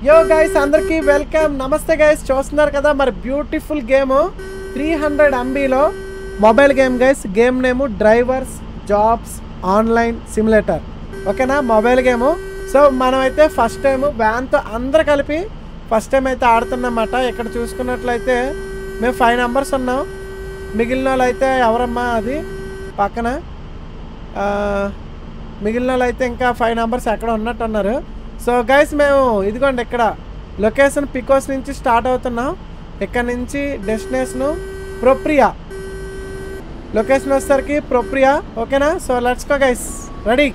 యో గైస్ అందరికీ వెల్కమ్ నమస్తే గైస్ చూస్తున్నారు కదా మరి బ్యూటిఫుల్ గేమ్ త్రీ హండ్రెడ్ ఎంబీలో mobile game guys game name drivers jobs online simulator ఓకేనా మొబైల్ గేము సో మనమైతే ఫస్ట్ టైం వ్యాన్తో అందరు కలిపి ఫస్ట్ టైం అయితే ఆడుతున్నమాట ఇక్కడ చూసుకున్నట్లయితే మేము ఫైవ్ నెంబర్స్ ఉన్నాం మిగిలిన వాళ్ళు అయితే ఎవరమ్మా అది పక్కన ఆ, మిగిలిన వాళ్ళు అయితే ఇంకా ఫైవ్ నెంబర్స్ ఎక్కడ ఉన్నట్టు ఉన్నారు సో గైస్ మేము ఇదిగోండి ఇక్కడ లొకేషన్ పికోస్ నుంచి స్టార్ట్ అవుతున్నాం ఇక్కడ నుంచి డెస్టినేషను ప్రొప్రియా లొకేషన్ వచ్చేసరికి ప్రొప్రియా ఓకేనా so let's go guys ready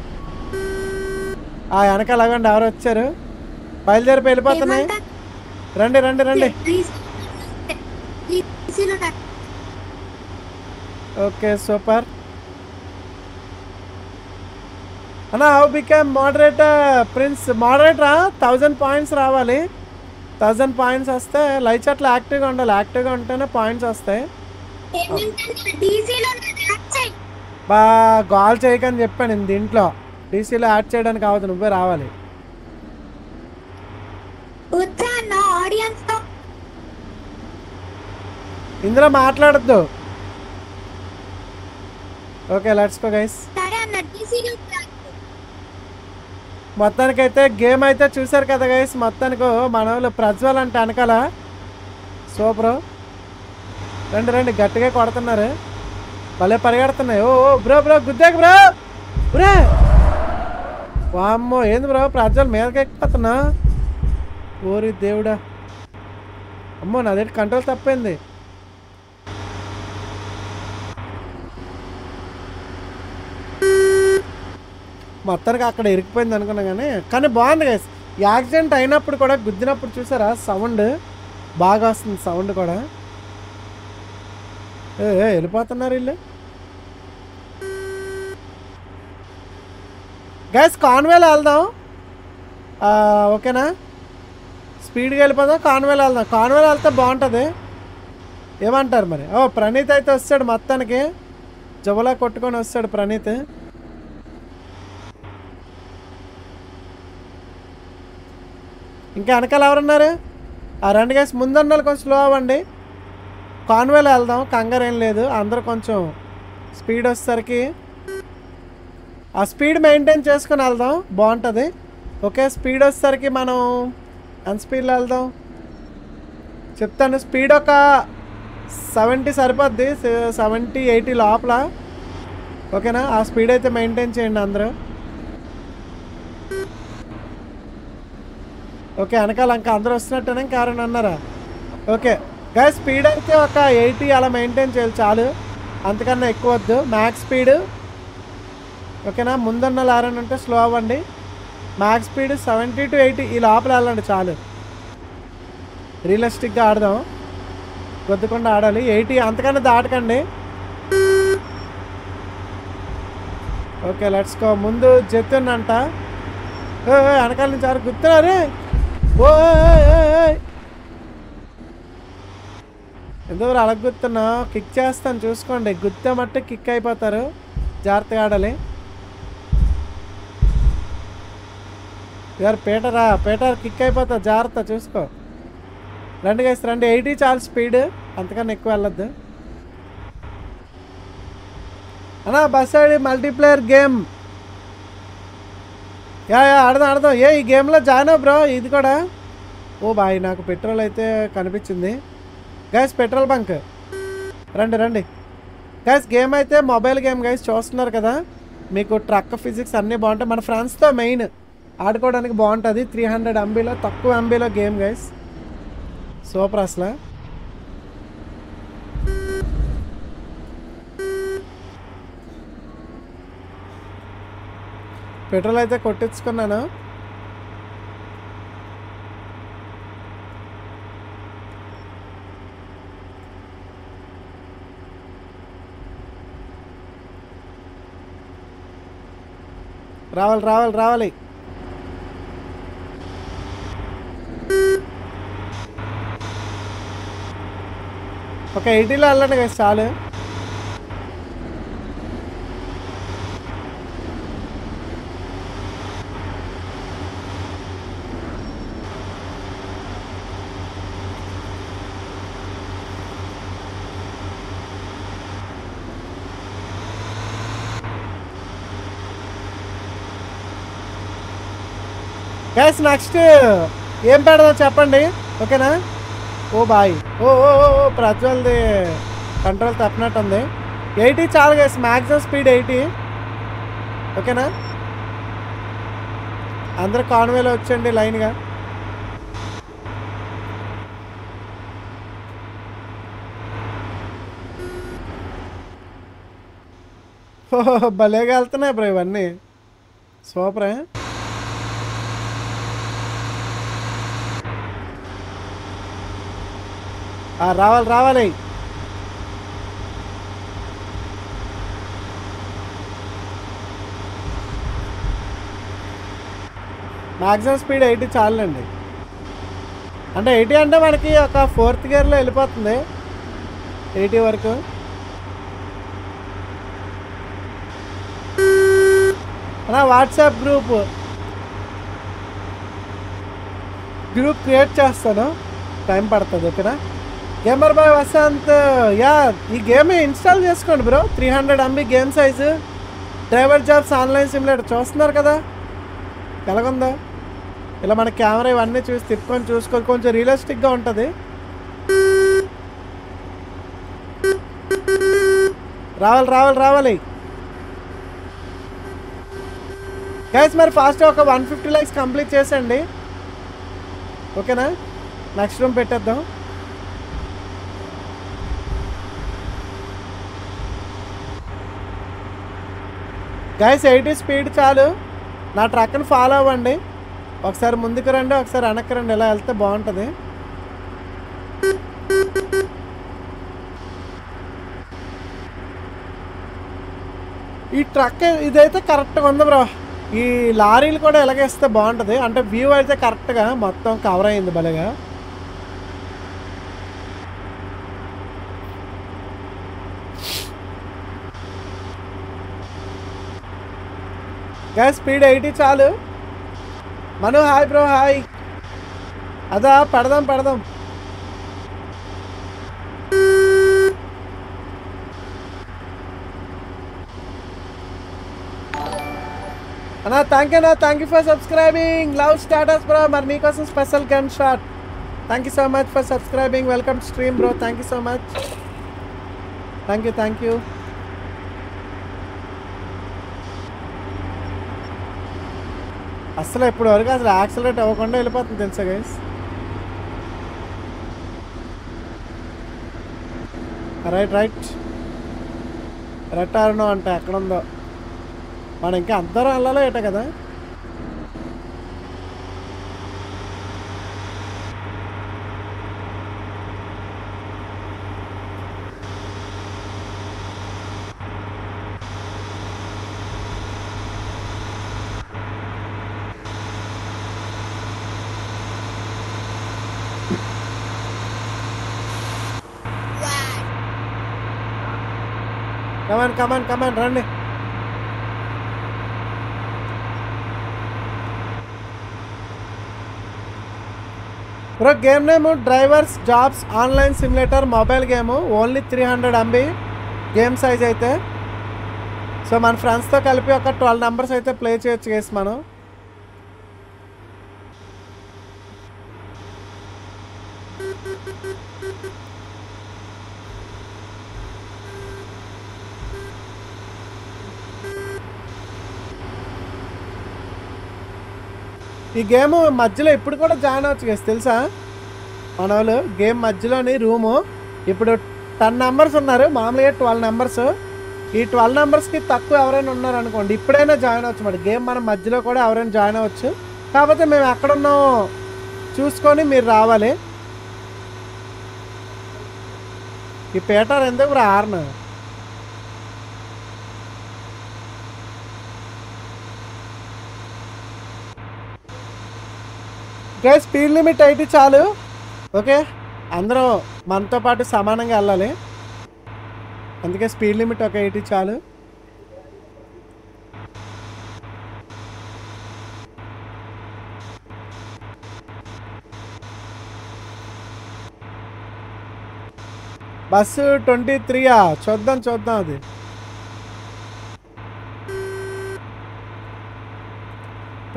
ఆ వెనకాల అవ్వండి ఎవరు వచ్చారు బయలుదేరి వెళ్ళిపోతున్నాయి రండి రండి రండి ఓకే సూపర్ అన్న హౌ బికమ్ మోడరేటర్ ప్రిన్స్ మోడరేటరా థౌజండ్ పాయింట్స్ రావాలి థౌజండ్ పాయింట్స్ వస్తే లైచ్ అట్లా యాక్టివ్గా ఉండాలి యాక్టివ్గా ఉంటేనే పాయింట్స్ వస్తాయి బా కాల్ చేయకని చెప్పాను నేను దీంట్లో డీసీలో యాడ్ చేయడానికి అవ్వదు నువ్వే రావాలి ఆడియన్స్ తో ఇందులో మాట్లాడద్దు ఓకే లెట్స్ గో గైస్ సరే అన్న డీసీలో మొత్తానికైతే గేమ్ అయితే చూసారు కదా గైస్ మొత్తానికి మన వాళ్ళు ప్రజ్వల్ అంటే వెనకాల సూపర్ రండి రండి గట్టిగా కొడుతున్నారు భలే పరిగెడుతున్నాయి ఓ ఓ, బ్రో బ్రో గుద్దాక బ్రో బ్రో వామ్మో ఏంది బ్రో ప్రజ్వల్ మీదకి ఎక్కిపోతున్నా ఓరి దేవుడా అమ్మో నా దగ్గర కంట్రోల్ తప్పింది మొత్తానికి అక్కడ ఇరికిపోయింది అనుకున్నా కానీ కానీ బాగుంది గైస్ యాక్సిడెంట్ అయినప్పుడు కూడా గుద్దినప్పుడు చూసారా సౌండ్ బాగా వస్తుంది సౌండ్ కూడా ఏ ఏ, వెళ్ళిపోతున్నారు వీళ్ళు గైస్ కాన్వేలో వెళ్దాం ఆ, ఓకేనా స్పీడ్గా వెళ్ళిపోదాం కాన్వేలో వెళ్దాం కాన్వేలో వెళ్తే బాగుంటుంది ఏమంటారు మరి ఓ ప్రణీత్ అయితే వస్తాడు మొత్తానికి జబలా కొట్టుకొని వస్తాడు ప్రణీత్ ఇంకా వెనకాల ఎవరున్నారు ఆ రెండు గేస్ ముందున్న వాళ్ళు కొంచెం స్లో అవ్వండి కాన్వేలో వెళ్దాం కంగారు ఏం లేదు అందరూ కొంచెం స్పీడ్ వచ్చేసరికి ఆ స్పీడ్ మెయింటైన్ చేసుకొని వెళ్దాం బాగుంటుంది ఓకే స్పీడ్ వచ్చేసరికి మనం ఎంత స్పీడ్లో వెళ్దాం చెప్తాను స్పీడ్ ఒక సెవెంటీ సరిపోద్ది సెవెంటీ ఎయిటీ లోపల ఓకేనా ఆ స్పీడ్ అయితే మెయింటైన్ చేయండి అందరూ ఓకే వెనకాల ఇంకా అందరూ వస్తున్నట్టేనే కారణం అన్నారా ఓకే గా స్పీడ్ అయితే ఒక ఎయిటీ అలా మెయింటైన్ చేయాలి చాలు అంతకన్నా ఎక్కువ వద్దు మ్యాక్స్ స్పీడ్ ఓకేనా ముందున్న లారని ఉంటే స్లో అవ్వండి max speed seventy to eighty ఈ లోపల వెళ్ళండి చాలు రియలిస్టిక్గా ఆడదాం కొద్దికుండా ఆడాలి ఎయిటీ అంతకన్నా దాటకండి ఓకే లెట్స్ గో ముందు జతున్ అంట ఏ, ఏ, వెనకాల నుంచి ఎవరు గుర్తున్నారే ఓ ఏయ్, ఏయ్, ఏయ్. ఎందుకు అలా గుర్తున్నా కిక్ చేస్తాను చూసుకోండి గుర్తామంటే కిక్ అయిపోతారు జాగ్రత్తగా ఆడాలి ఎవరు పీటరా పీటర్ కిక్ అయిపోతా జాగ్రత్త చూసుకో రండి గైస్ రండి ఎయిటీ చాలు స్పీడ్ అంతకన్నా ఎక్కువ వెళ్ళొద్దు అన్నా బస్ ఆడి మల్టీప్లేయర్ గేమ్ యా యా ఆడదాం ఆడదాం ఏ ఈ గేమ్లో జాయిన్ అవ్వ బ్రో ఇది కూడా ఓ బాయ్ నాకు పెట్రోల్ అయితే కనిపించింది గైస్ పెట్రోల్ బంక్ రండి రండి గైస్ గేమ్ అయితే మొబైల్ గేమ్ గైస్ చూస్తున్నారు కదా మీకు ట్రక్ ఫిజిక్స్ అన్నీ బాగుంటాయి మన ఫ్రెండ్స్తో మెయిన్ ఆడుకోవడానికి బాగుంటుంది త్రీ హండ్రెడ్ ఎంబీలో తక్కువ ఎంబీలో గేమ్ గైస్ సూపర్ అసలు పెట్రోల్ అయితే కొట్టించుకున్నాను రావాలి రావాలి రావాలి ఒక ఎయిటీలో వెళ్ళండి కదా చాలు గ్యాస్ నెక్స్ట్ ఏం పెడదాం చెప్పండి ఓకేనా oh boy oh oh oh oh ప్రజ్వల్ది కంట్రోల్ తప్పినట్టుంది ఎయిటీ చాలు గ్యాస్ మ్యాక్సిమం స్పీడ్ ఎయిటీ ఓకేనా అందరు కాన్వేలో వచ్చండి లైన్గా ఓహో భలేగా వెళ్తున్నాయి బ్రో ఇవన్నీ సూపరే ఆ, రావాలి రావాలి మ్యాక్సిమం స్పీడ్ ఎయిటీ చాలండి అంటే ఎయిటీ అంటే మనకి ఒక ఫోర్త్ గేర్లో వెళ్ళిపోతుంది ఎయిటీ వరకు నా వాట్సాప్ గ్రూప్ గ్రూప్ క్రియేట్ చేస్తాను టైం పడుతుంది ఓకేనా గేమర్ బాయ్ వసంత్ యా ఈ గేమ్ ఇన్స్టాల్ చేసుకోండి bro three hundred MB game size driver jobs online simulator చూస్తున్నారు కదా ఎలాగుందో ఇలా మన కెమెరా ఇవన్నీ చూసి తిప్పుకొని చూసుకొని కొంచెం రియలిస్టిక్గా ఉంటుంది రావాలి రావాలి రావాలి గైస్ మరి ఫాస్ట్ ఒక వన్ ఫిఫ్టీ లైక్స్ కంప్లీట్ చేసండి ఓకేనా నెక్స్ట్ రూమ్ పెట్టేద్దాం గైస్ ఎయిటీ స్పీడ్ చాలు నా ట్రక్ని ఫాలో అవ్వండి ఒకసారి ముందుకు రండి ఒకసారి వెనక్కి రండి ఇలా వెళ్తే బాగుంటుంది ఈ ట్రక్ ఇదైతే కరెక్ట్గా ఉంది బ్రో ఈ లారీలు కూడా ఎలాగేస్తే బాగుంటుంది అంటే వ్యూ అయితే కరెక్ట్గా మొత్తం కవర్ అయింది భలేగా గా స్పీడ్ ఎయిటీ చాలు మను హాయ్ బ్రో హాయ్ అదా పెడదాం పెడదాం అన్నా థ్యాంక్ యూ అన్నా thank you for subscribing love status bro మరి మీకోసం special gun shot thank you so much for subscribing welcome stream bro thank you so much thank you thank you అసలు ఇప్పుడు వరకు అసలు యాక్సిలేట్ అవ్వకుండా వెళ్ళిపోతుంది తెలుసా గైస్ రైట్ రైట్ రెట్టారనో అంటే ఎక్కడ ఉందో మనం ఇంకా అందరం వెళ్ళాలో ఏట కదా కమాన్ కమాన్ కమాన్ రండి bro game name drivers jobs online simulator mobile game only three hundred MB game size అయితే సో మన ఫ్రెండ్స్తో కలిపి ఒక ట్వెల్వ్ నెంబర్స్ అయితే ప్లే చేయొచ్చు గేస్ మనం ఈ గేమ్ మధ్యలో ఇప్పుడు కూడా జాయిన్ అవ్వచ్చు గేస్ తెలుసా మన వాళ్ళు గేమ్ మధ్యలోని రూము ఇప్పుడు టెన్ నెంబర్స్ ఉన్నారు మామూలుగా ట్వెల్వ్ నెంబర్స్ ఈ ట్వెల్వ్ నెంబర్స్కి తక్కువ ఎవరైనా ఉన్నారు అనుకోండి ఇప్పుడైనా జాయిన్ అవ్వచ్చు మరి గేమ్ మన మధ్యలో కూడా ఎవరైనా జాయిన్ అవ్వచ్చు కాకపోతే మేము ఎక్కడున్నామో చూసుకొని మీరు రావాలి ఈ పేటర్ ఎందుకు రా ఆర్న గా స్పీడ్ లిమిట్ అయితే చాలు ఓకే అందరూ మనతో పాటు సమానంగా వెళ్ళాలి అందుకే స్పీడ్ లిమిట్ ఒక ఎయిటీ చాలు బస్సు ట్వంటీ త్రీయా చూద్దాం చూద్దాం అది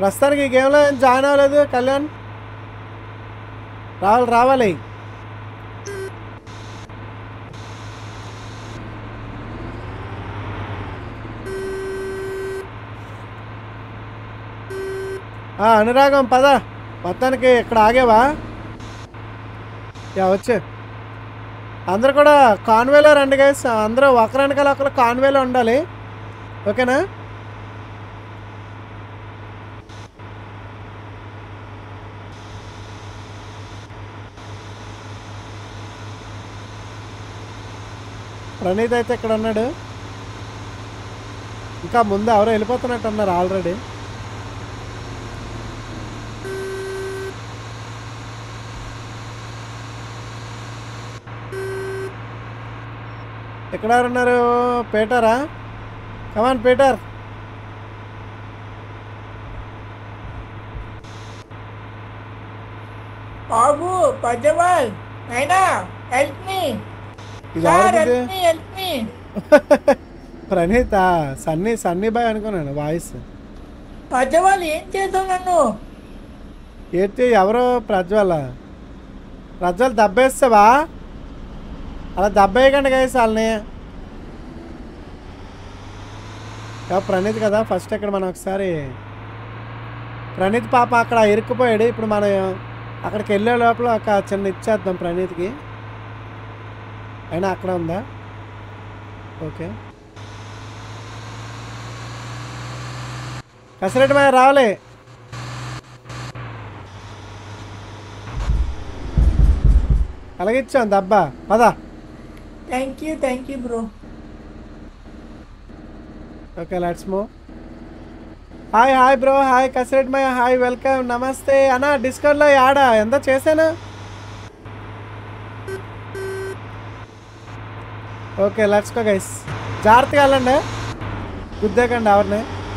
ప్రస్తుతానికి ఈ గేమ్లో ఏం జాయిన్ అవ్వలేదు కళ్యాణ్ రావాలి రావాలి ఆ, అనురాగం పద మొత్తానికి ఇక్కడ ఆగేవా యా వచ్చే అందరూ కూడా కాన్వేలో రండి గైస్ అందరూ ఒకరనకాల ఒకరు కాన్వేలో ఉండాలి ఓకేనా ప్రణీత్ అయితే ఇక్కడ ఉన్నాడు ఇంకా ముందు ఎవరో వెళ్ళిపోతున్నట్టు ఉన్నారు ఆల్రెడీ ఎక్కడ ఉన్నారు పీటరా కమాన్ పీటర్ బాబు పద్యవాల్ అయినా హెల్ప్ మీ ఇది సార్ ఎవరిది? Help me help me Praneetha Sunny Sunny boy అనుకున్నాను వాయిస్ పద్యవాల్ ఏం చేసావు నన్ను ఏంటి ఎవరు ప్రజ్వల ప్రజ్వల్ దెబ్బేస్తావా అలా దెబ్బేయకండి గైస్ వాళ్ళని కా ప్రణీత్ కదా ఫస్ట్ ఇక్కడ మనం ఒకసారి ప్రణీత్ పాప అక్కడ ఇరుక్కుపోయాడు ఇప్పుడు మనం అక్కడికి వెళ్ళే లోపల ఒక చిన్న ఇచ్చేద్దాం ప్రణీత్కి అయినా అక్కడ ఉందా ఓకే కసిరెడ్డి మాయ రావాలి అలాగే ఇచ్చాం దబ్బా పద thank you thank you bro okay let's move hi hi bro hi కసిరెడ్ మై హాయ్ వెల్కమ్ నమస్తే అన్న డిస్కౌంట్లో యాడా ఎంత చేశాను ఓకే లెట్స్ గో గైస్ జాగ్రత్తగా వెళ్ళండి గుద్దేకండి ఎవరిని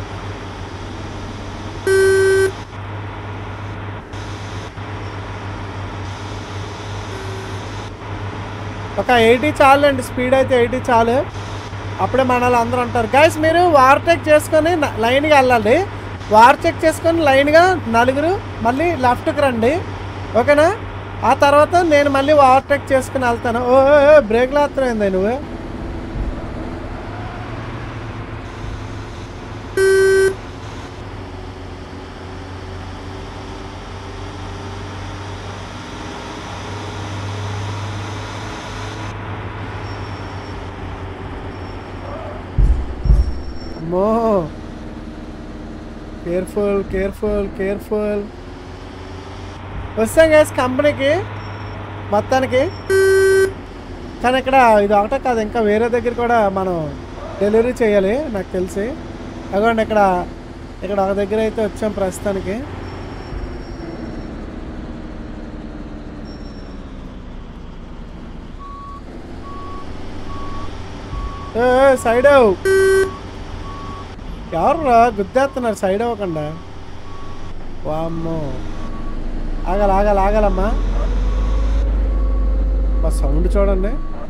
ఒక ఎయిటీ చాలు అండి స్పీడ్ అయితే ఎయిటీ చాలు అప్పుడే మనలో అందరూ ఉంటారు గైస్ మీరు వార్ చెక్ చేసుకొని న- లైన్గా వెళ్ళాలి వార్ చెక్ చేసుకొని లైన్గా నలుగురు మళ్ళీ లెఫ్ట్కి రండి ఓకేనా ఆ తర్వాత నేను మళ్ళీ వార్ చెక్ చేసుకుని వెళ్తాను ఓ ఓ, ఓ, బ్రేక్లు వేస్తున్నాయింది నువ్వు అమ్మో కేర్ఫుల్ కేర్ఫుల్ కేర్ఫుల్ వస్తాం గ్యాస్ కంపెనీకి మొత్తానికి కానీ ఇక్కడ ఇది ఒకటే కాదు ఇంకా వేరే దగ్గర కూడా మనం డెలివరీ చేయాలి నాకు తెలిసి అదిగోండి ఇక్కడ ఇక్కడ ఒక దగ్గర అయితే వచ్చాం ప్రస్తుతానికి ఏ, ఏ, సైడ్ అవ్వు. ఎవర్రా గుద్దేస్తున్నారు సైడ్ అవ్వకుండా వామ్మో ఆగాలి ఆగాలి ఆగాలమ్మా మా సౌండ్ చూడండి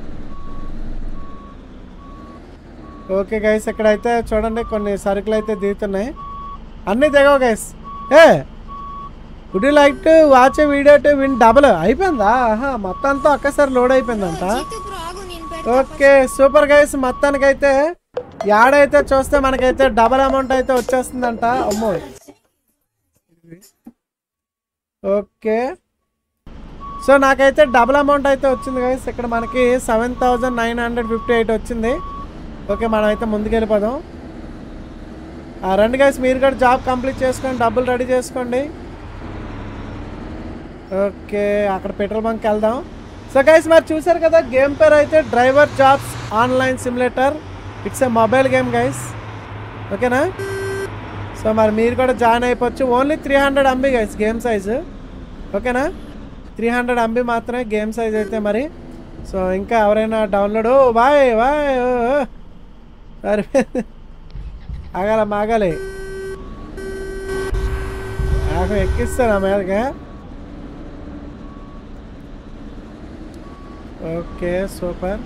ఓకే గైస్ ఇక్కడైతే చూడండి కొన్ని సరుకులు అయితే దిగుతున్నాయి అన్నీ దిగవు గైస్ ఏ would you like to watch video to win double అయిపోయిందా ఆహా మొత్తం అంతా ఒక్కసారి లోడ్ అయిపోయిందంట ఓకే సూపర్ గైస్ మొత్తానికైతే యాడైతే చూస్తే మనకైతే డబల్ అమౌంట్ అయితే వచ్చేస్తుందంట అమ్మో ఓకే సో నాకైతే డబుల్ అమౌంట్ అయితే వచ్చింది గైస్ ఇక్కడ మనకి seven thousand nine hundred fifty eight వచ్చింది ఓకే మనం అయితే ముందుకు వెళ్ళిపోదాం ఆ, రండి గైస్ మీరు కూడా జాబ్ కంప్లీట్ చేసుకోండి డబ్బులు రెడీ చేసుకోండి ఓకే అక్కడ పెట్రోల్ బంక్ వెళ్దాం సో గైస్ మరి చూసారు కదా గేమ్ పేరు అయితే driver jobs online simulator it's a mobile game guys ఓకేనా సో మరి మీరు కూడా జాయిన్ అయిపోవచ్చు only three hundred MB guys game size ఓకేనా త్రీ హండ్రెడ్ ఎంబీ మాత్రమే గేమ్ సైజ్ అయితే మరి సో ఇంకా ఎవరైనా download oh boy boy oh, oh. సరిపోయింది ఆగాలమ్మా ఆగాలి నాకు ఎక్కిస్తాను మీదగా ఓకే సూపర్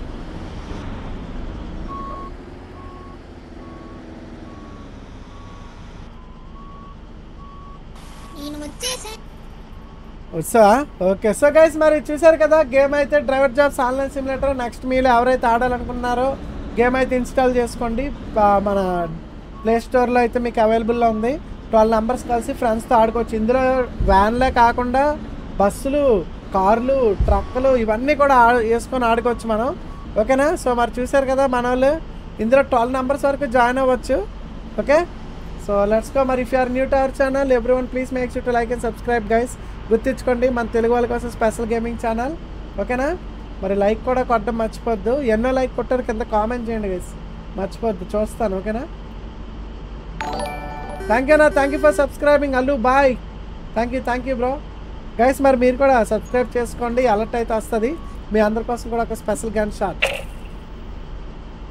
వస్తా ఓకే సో గైస్ మరి చూసారు కదా గేమ్ అయితే driver jobs online simulator next మీరు ఎవరైతే ఆడాలనుకున్నారో గేమ్ అయితే ఇన్స్టాల్ చేసుకోండి ప- మన ప్లే స్టోర్లో అయితే మీకు అవైలబుల్లో ఉంది ట్వెల్వ్ నెంబర్స్ కలిసి ఫ్రెండ్స్తో ఆడుకోవచ్చు ఇందులో వ్యాన్లే కాకుండా బస్సులు కార్లు ట్రక్కులు ఇవన్నీ కూడా ఆ వేసుకొని ఆడుకోవచ్చు మనం ఓకేనా సో మరి చూసారు కదా మన వాళ్ళు ఇందులో ట్వెల్వ్ నెంబర్స్ వరకు జాయిన్ అవ్వచ్చు ఓకే సో లెట్స్ గో మరి if you're new to our channel everyone please make sure to like and subscribe guys గుర్తించుకోండి మన తెలుగు వాళ్ళ కోసం స్పెషల్ గేమింగ్ ఛానల్ ఓకేనా మరి లైక్ కూడా కొట్టడం మర్చిపోద్దు ఎన్నో లైక్ కొట్టారు కింద కామెంట్ చేయండి గైస్ మర్చిపోద్దు చూస్తాను ఓకేనా థ్యాంక్ యూ నా thank you for subscribing Allu boy thank you thank you bro guys మరి మీరు కూడా సబ్స్క్రైబ్ చేసుకోండి అలర్ట్ అయితే వస్తుంది మీ అందరి కోసం కూడా ఒక స్పెషల్ గన్ షాట్